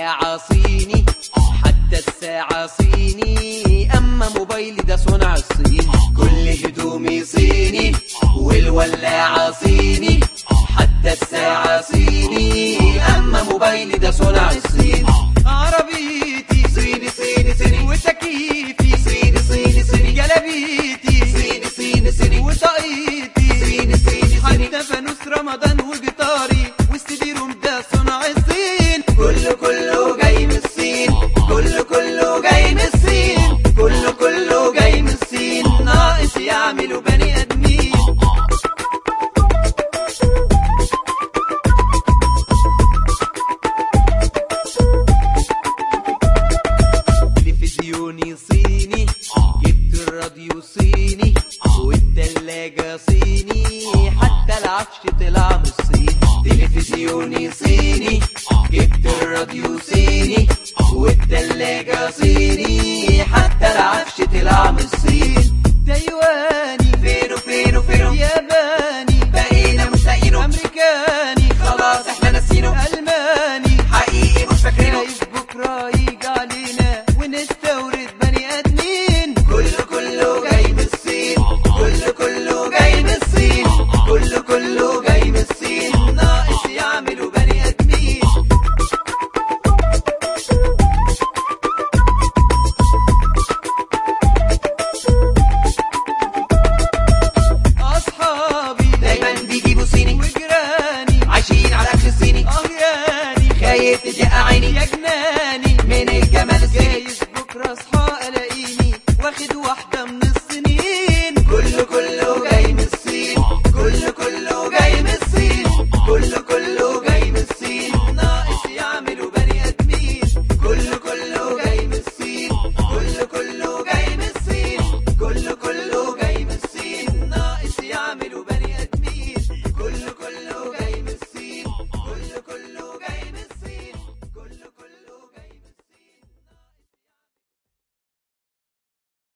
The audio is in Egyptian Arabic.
والولاعة صيني حتى الساعة صيني أما موبايلي ده صنع الصين كل هدومي صيني والولاعة صيني حتى الساعة صيني أما موبايلي ده صنع الصين عربيتي صيني صيني صيني وتكييفي صيني صيني صيني جلابيتي صيني صيني صيني وطاقيتي صيني صيني صيني حتى فانوس رمضان وجيتاري والسيدي روم ده صنع الصين كله كله جاي من الصين كله كله جاي من الصين كله كله جاي من الصين ناقص يعملوا بني ادمين تلفزيوني صيني جبت الراديو صيني والتلاجة صيني حتى العفش طلع من الصين تلفزيوني صيني جبت الراديو صيني والتلاجة صيني حتى العفش طلع من الصين تايواني فينو فينو فينو ياباني بقينا مش لاقينه امريكاني خلاص احنا ناسينه الماني حقيقي مش فاكرينه عايز بكره يجي علينا ونستورد بني ادمين كله كله جاي من الصين كله كله جاي من الصين كله كله جاي من الصين ناقص يعملوا بني ادمين اصحابي دايما بيجيبوا صيني وجيراني عايشين على اكل الصيني اه ياني خايف تضيق عيني يا جناني من الجمال الصيني جايز بكره اصحى الاقيني واخد واحده